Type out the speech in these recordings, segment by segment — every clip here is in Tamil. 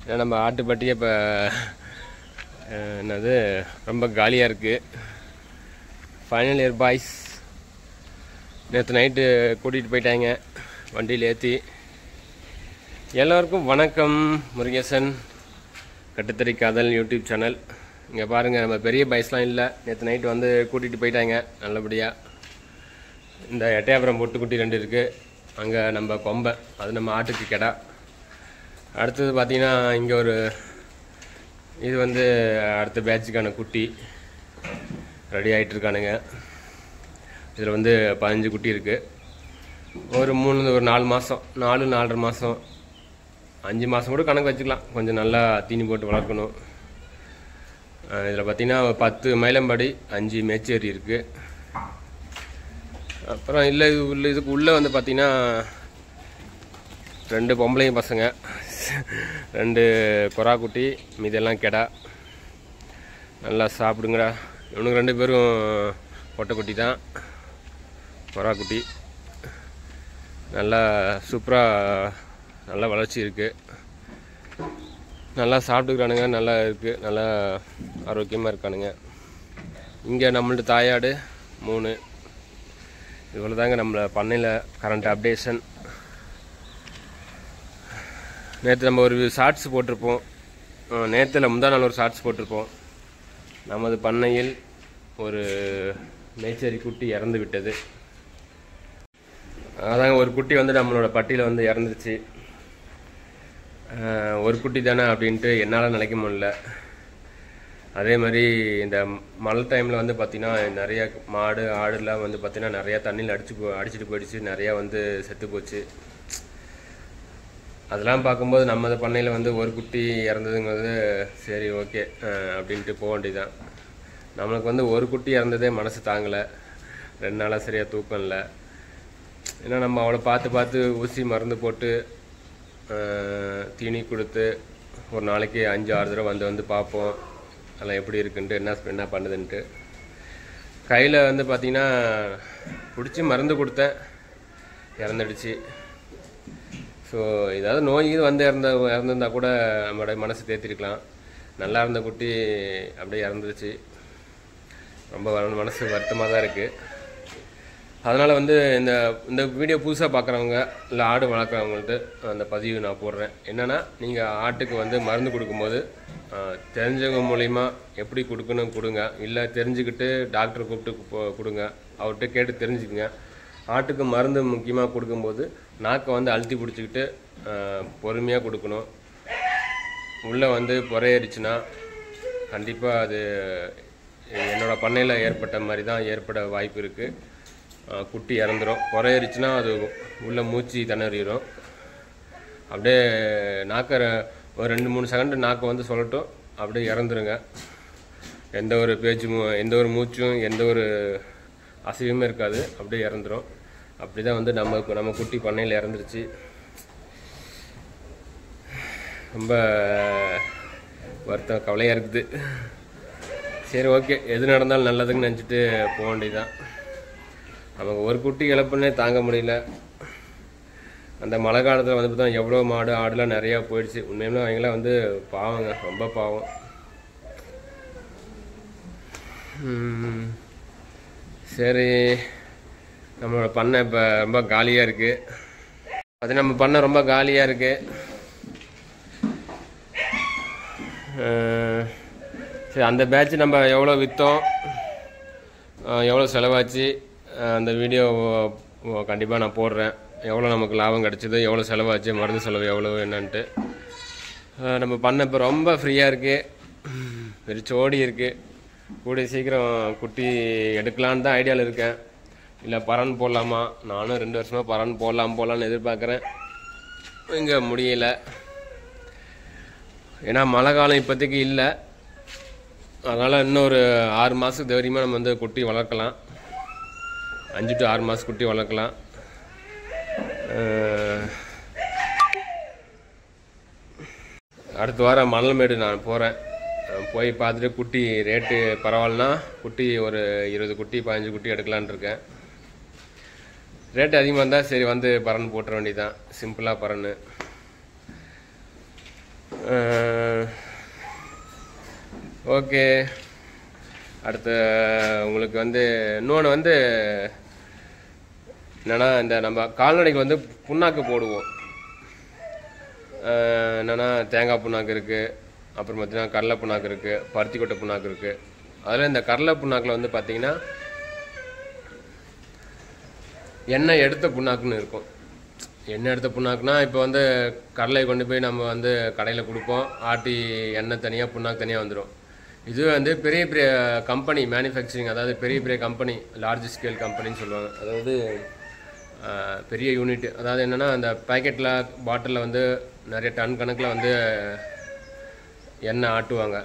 ஏன்னா நம்ம ஆட்டுப்பட்டியே இப்போ என்னது ரொம்ப காலியாக இருக்குது ஃபைனல் இயர் பாய்ஸ் நேற்று நைட்டு கூட்டிகிட்டு போயிட்டாங்க வண்டியில் ஏற்றி எல்லோருக்கும் வணக்கம் முருகேசன் கட்டுத்தறி காதல் யூடியூப் சேனல் இங்கே பாருங்கள் நம்ம பெரிய பைஸ்லாம் இல்லை நேற்று நைட்டு வந்து கூட்டிகிட்டு போயிட்டாங்க நல்லபடியாக இந்த எட்டயபுரம் பொட்டுக்குட்டி ரெண்டு இருக்குது அங்கே நம்ம கொம்பை அது நம்ம ஆட்டுக்கு கெடா அடுத்தது பார்த்தீங்கன்னா இங்கே ஒரு இது வந்து அடுத்த பேட்சுக்கான குட்டி ரெடி ஆகிட்டு இருக்கானுங்க இதில் வந்து பதினஞ்சு குட்டி இருக்குது ஒரு மூணு ஒரு நாலு மாதம் நாலு நாலரை மாதம் அஞ்சு மாதம் கூட கணக்கு வச்சுக்கலாம் கொஞ்சம் நல்லா தீனி போட்டு வளர்க்கணும் இதில் பார்த்தீங்கன்னா பத்து மயிலம்பாடி அஞ்சு மேச்சேரி இருக்குது அப்புறம் இல்லை இது உள்ள இதுக்கு உள்ளே வந்து பார்த்தீங்கன்னா ரெண்டு பொம்பளையும் பசங்க ரெண்டு கொரா குட்டி மீதெல்லாம் கெடா நல்லா சாப்பிடுங்கடா இவனுக்கு ரெண்டு பேரும் பொட்டைக்குட்டி தான் கொரா குட்டி நல்லா சூப்பராக நல்லா வளர்ச்சி இருக்குது நல்லா சாப்பிட்டுக்கிறானுங்க நல்லா இருக்குது நல்லா ஆரோக்கியமாக இருக்கானுங்க இங்கே நம்மள்ட்ட தாயாடு மூணு இவ்வளோ தாங்க நம்மளை பண்ணையில் கரண்ட் அப்டேஷன் நேற்று நம்ம ஒரு ஷார்ட்ஸ் போட்டிருப்போம் நேற்றுல முந்தா நாள் ஒரு ஷார்ட்ஸ் போட்டிருப்போம் நமது பண்ணையில் ஒரு மேச்சேரி குட்டி இறந்து விட்டது அதாங்க ஒரு குட்டி வந்து நம்மளோட பட்டியில் வந்து இறந்துருச்சு அஹ் ஒரு குட்டி தானே அப்படின்ட்டு என்னால் நினைக்க முடியல அதே மாதிரி இந்த மழை டைமில் வந்து பார்த்திங்கன்னா நிறைய மாடு ஆடுலாம் வந்து பார்த்திங்கன்னா நிறையா தண்ணியில் அடிச்சு போ அடிச்சிட்டு போயிடுச்சு நிறையா வந்து செத்து போச்சு அதெல்லாம் பார்க்கும்போது நம்ம பண்ணையில் வந்து ஒரு குட்டி இறந்ததுங்கிறது சரி ஓகே அப்படின்ட்டு போக வேண்டியதுதான் நம்மளுக்கு வந்து ஒரு குட்டி இறந்ததே மனசு தாங்கலை ரெண்டு நாளாக சரியாக தூக்கம் இல்லை ஏன்னா நம்ம அவளை பார்த்து பார்த்து ஊசி மருந்து போட்டு அஹ், தீனி கொடுத்து ஒரு நாளைக்கு அஞ்சு ஆறு தடவை வந்து வந்து பார்ப்போம் அதெல்லாம் எப்படி இருக்குன்ட்டு என்ன என்ன பண்ணுதுன்ட்டு கையில் வந்து பார்த்தீங்கன்னா பிடிச்சி மருந்து கொடுத்தேன் இறந்துடுச்சு ஸோ ஏதாவது நோய் இது வந்து இறந்த இறந்துருந்தா கூட நம்மளோட மனசு தேத்திருக்கலாம் நல்லா இருந்த குட்டி அப்படியே இறந்துருச்சு ரொம்ப வ- மனசு வருத்தமாக தான் இருக்குது அதனால் வந்து இந்த இந்த வீடியோ புதுசாக பார்க்குறவங்க இல்லை ஆடு வளர்க்குறவங்கள்ட்ட அந்த பதிவு நான் போடுறேன் என்னென்னா நீங்கள் ஆட்டுக்கு வந்து மருந்து கொடுக்கும்போது ஆஹ், தெரிஞ்சவங்க மூலிமா எப்படி கொடுக்கணும் கொடுங்க இல்லை தெரிஞ்சுக்கிட்டு டாக்டரை கூப்பிட்டு போ- கொடுங்க அவர்கிட்ட கேட்டு தெரிஞ்சுக்குங்க ஆட்டுக்கு மருந்து முக்கியமாக கொடுக்கும்போது நாக்கை வந்து அழுத்தி பிடிச்சிக்கிட்டு பொறுமையாக கொடுக்கணும் உள்ளே வந்து புறையேறிச்சுன்னா கண்டிப்பாக அது என்னோட பண்ணையில் ஏற்பட்ட மாதிரி தான் ஏற்பட வாய்ப்பு இருக்குது குட்டி இறந்துரும் புறையேறிச்சுன்னா அது உள்ளே மூச்சு திணறிடும் அப்படியே நாக்கை ரெ- ஒரு ரெண்டு மூணு செகண்ட் நாக்கை வந்து சொல்லட்டும் அப்படியே இறந்துருங்க எந்த ஒரு பேச்சு மூ- எந்த ஒரு மூச்சும் எந்த ஒரு அசைவுமே இருக்காது அப்படியே இறந்துரும் அப்படி தான் வந்து நம்ம நம்ம குட்டி பண்ணையில் இறந்துருச்சு ரொம்ப வருத்தம் கவலையாக இருக்குது சரி ஓகே எது நடந்தாலும் நல்லதுன்னு நினச்சிட்டு போக வேண்டியதுதான் நமக்கு ஒரு குட்டி இழப்புன்னே தாங்க முடியல அந்த மழை காலத்தில் வந்து பார்த்தா எவ்வளோ மாடு ஆடுலாம் நிறையா போயிடுச்சு உண்மையுமே அவங்களாம் வந்து பாவங்க ரொம்ப பாவம் ம், சரி நம்மளோட பண்ணை இப்போ ரொம்ப காலியாக இருக்குது அது நம்ம பண்ணை ரொம்ப காலியாக இருக்குது அஹ் சரி அந்த பேட்ச் நம்ம எவ்வளோ விற்றோம் எவ்வளோ செலவாச்சு அஹ் அந்த வீடியோ கண்டிப்பாக நான் போடுறேன் எவ்வளோ நமக்கு லாபம் கிடச்சிது எவ்வளோ செலவாச்சு மருந்து செலவு எவ்வளோ என்னன்ட்டு அஹ் நம்ம பண்ண இப்போ ரொம்ப ஃப்ரீயாக இருக்குது வெறிச்சோடி இருக்குது கூடிய சீக்கிரம் குட்டி எடுக்கலான்னு தான் ஐடியாவில் இருக்கேன் இல்லை பரன் போடலாமா நானும் ரெண்டு வருஷமாக பரன் போடலாம் போடலான்னு எதிர்பார்க்குறேன் இங்கே முடியல ஏன்னா மழை காலம் இப்போதைக்கு இல்லை அதனால் இன்னும் ஒரு ஆறு மாதத்துக்கு தைரியமாக நம்ம வந்து குட்டி வளர்க்கலாம் அஞ்சு டு ஆறு மாதம் குட்டி வளர்க்கலாம் அஹ், அடுத்த வாரம் மணல்மேடு நான் போகிறேன் போய் பார்த்துட்டு குட்டி ரேட்டு பரவாயில்லனா குட்டி ஒரு இருபது குட்டி பதினஞ்சு குட்டி எடுக்கலான்னு இருக்கேன் ரேட்டு அதிகமாக இருந்தால் சரி வந்து பறன் போட்டுற வேண்டியதுதான் சிம்பிளாக பறன்னு அஹ் ஓகே அடுத்து உங்களுக்கு வந்து இன்னொன்று வந்து என்னன்னா இந்த நம்ம கால்நடைக்கு வந்து புண்ணாக்கு போடுவோம் அஹ் என்னன்னா தேங்காய் புண்ணாக்கு இருக்குது அப்புறம் பார்த்தீங்கன்னா கடலை புண்ணாக்கு இருக்குது பருத்தி கொட்டை புண்ணாக்கு இருக்குது அதில் இந்த கடலை புண்ணாக்கில் வந்து பார்த்தீங்கன்னா எண்ணெய் எடுத்த புண்ணாக்குன்னு இருக்கும் எண்ணெய் எடுத்த புண்ணாக்குனா இப்போ வந்து கடலை கொண்டு போய் நம்ம வந்து கடையில் கொடுப்போம் ஆட்டி எண்ணெய் தனியாக புண்ணாக்கு தனியாக வந்துடும் இது வந்து பெரிய பெரிய கம்பெனி மேனுஃபேக்சரிங் அதாவது பெரிய பெரிய கம்பெனி லார்ஜ் ஸ்கேல் கம்பெனின்னு சொல்லுவாங்க அதாவது ஆஹ், பெரிய யூனிட் அதாவது என்னென்னா அந்த பேக்கெட்டில் பாட்டிலில் வந்து நிறைய டன் கணக்கில் வந்து எண்ணெய் ஆட்டுவாங்க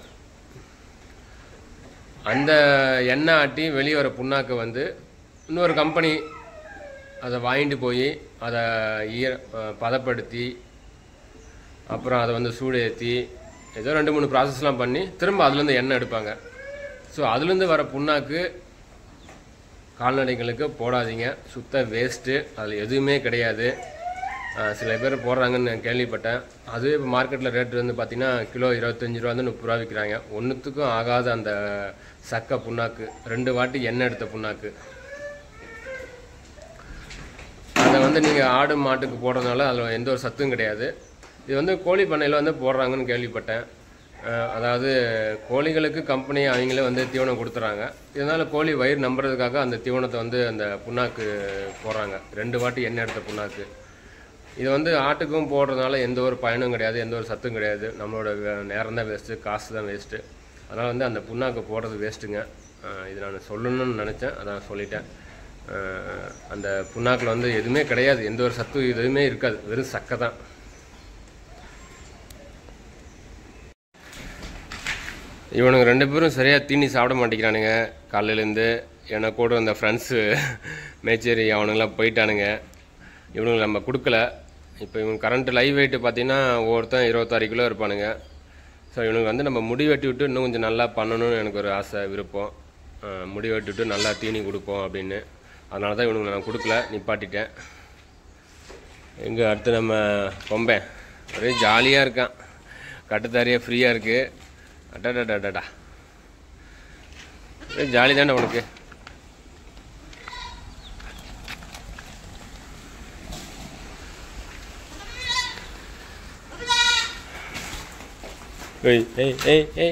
அந்த எண்ணெய் ஆட்டி வெளியே வர புண்ணாக்கு வந்து இன்னொரு கம்பெனி அதை வாங்கிட்டு போய் அதை ஈர அஹ் பதப்படுத்தி அப்புறம் அதை வந்து சூடு ஏற்றி ஏதோ ரெண்டு மூணு ப்ராசஸ்லாம் பண்ணி திரும்ப அதுலேருந்து எண்ணெய் எடுப்பாங்க ஸோ அதுலேருந்து வர புண்ணாக்கு கால்நடைகளுக்கு போடாதீங்க சுத்த வேஸ்ட்டு அதில் எதுவுமே கிடையாது அஹ் சில பேர் போடுறாங்கன்னு நான் கேள்விப்பட்டேன் அதுவே இப்போ மார்க்கெட்டில் ரேட் வந்து பார்த்தீங்கன்னா கிலோ இருபத்தஞ்சி ரூபா வந்து முப்பது ரூபா விற்கிறாங்க ஒன்றுத்துக்கும் ஆகாத அந்த சக்கை புண்ணாக்கு ரெண்டு வாட்டி எண்ணெய் எடுத்த புண்ணாக்கு அதை வந்து நீங்கள் ஆடு மாட்டுக்கு போடுறதுனால அதில் எந்த ஒரு சத்தும் கிடையாது இது வந்து கோழி பண்ணையில் வந்து போடுறாங்கன்னு கேள்விப்பட்டேன் அஹ் அதாவது கோழிகளுக்கு கம்பெனி அவங்களே வந்து தீவனம் கொடுத்துறாங்க இதனால் கோழி வயிறு நம்புறதுக்காக அந்த தீவனத்தை வந்து அந்த புண்ணாக்கு போடுறாங்க ரெண்டு வாட்டி எண்ணெய் எடுத்த புண்ணாக்கு இது வந்து ஆட்டுக்கும் போடுறதுனால எந்த ஒரு பயனும் கிடையாது எந்த ஒரு சத்தும் கிடையாது நம்மளோட நேரம் தான் வேஸ்ட்டு காசு தான் வேஸ்ட்டு அதனால் வந்து அந்த புண்ணாக்கு போடுறது வேஸ்ட்டுங்க அஹ் இது நான் சொல்லணும்னு நினச்சேன் அதான் சொல்லிட்டேன் அஹ் அந்த புண்ணாக்கில் வந்து எதுவுமே கிடையாது எந்த ஒரு சத்து எதுவுமே இருக்காது வெறும் சக்கை தான் இவனுங்க ரெண்டு பேரும் சரியாக தீனி சாப்பிட மாட்டேங்கிறானுங்க காலையிலேருந்து எனக்கு கூட அந்த ஃப்ரெண்ட்ஸு மேச்சேரி அவனுங்களாம் போயிட்டானுங்க இவனுங்க நம்ம கொடுக்கல இப்போ இவங்க கரண்ட் லைவ் வெயிட்டு பார்த்தீங்கன்னா ஒவ்வொருத்தன் இருபத்தாறு கிலோ இருப்பானுங்க ஸோ இவனுக்கு வந்து நம்ம முடி வெட்டி விட்டு இன்னும் கொஞ்சம் நல்லா பண்ணணும்னு எனக்கு ஒரு ஆசை விருப்பம் அஹ் முடி வெட்டி விட்டு நல்லா தீனி கொடுப்போம் அப்படின்னு அதனால தான் இவனுக்கு நான் கொடுக்கல நிப்பாட்டிட்டேன் எங்கே அடுத்து நம்ம கொம்பேன் ஒரே ஜாலியாக இருக்கான் கட்டுத்தாரியாக ஃப்ரீயாக இருக்குது அடடடடடா ஒரே ஜாலி தானே உனக்கு ஏய் ஏய் ஏய் ஏய்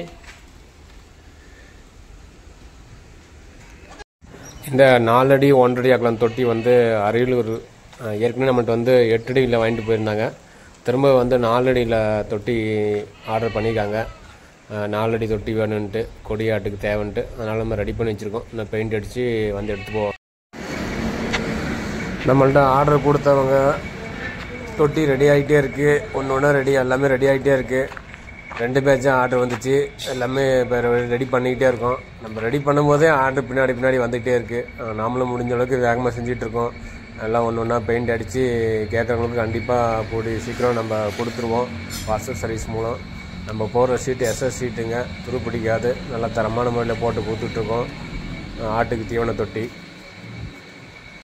இந்த நாலடி ஒன்றடி அகலம் தொட்டி வந்து அரியலூர் அஹ், ஏற்கனவே நம்மள்ட்ட வந்து எட்டு அடியில் வாங்கிட்டு போயிருந்தாங்க திரும்ப வந்து நாலடியில் தொட்டி ஆர்டர் பண்ணியிருக்காங்க அஹ், நாலடி தொட்டி வேணும்ன்ட்டு கொடியாட்டுக்கு தேவைன்ட்டு அதனால் நம்ம ரெடி பண்ணி வச்சுருக்கோம் இன்னும் பெயிண்ட் அடித்து வந்து எடுத்து போவோம் நம்மள்ட்ட ஆர்டர் கொடுத்தவங்க தொட்டி ரெடி ஆகிட்டே இருக்குது ஒன்று ஒன்றா ரெடி எல்லாமே ரெடி ஆகிட்டே இருக்குது ரெண்டு பேட்சும் ஆர்டர் வந்துச்சு எல்லாமே இப்போ ரெடி பண்ணிக்கிட்டே இருக்கோம் நம்ம ரெடி பண்ணும்போதே ஆர்டர் பின்னாடி பின்னாடி வந்துகிட்டே இருக்குது நாமளும் முடிஞ்ச அளவுக்கு வேகமாக செஞ்சுட்டு இருக்கோம் எல்லாம் ஒன்று ஒன்றா பெயிண்ட் அடித்து கேட்குறவங்களுக்கு கண்டிப்பாக கூடி சீக்கிரம் நம்ம கொடுத்துருவோம் வாட்ஸ்அப் சர்வீஸ் மூலம் நம்ம போடுற சீட்டு எஸ்எஸ் சீட்டுங்க துரு பிடிக்காது நல்லா தரமான முறையில் போட்டு கொடுத்துட்ருக்கோம் ஆட்டுக்கு தீவன தொட்டி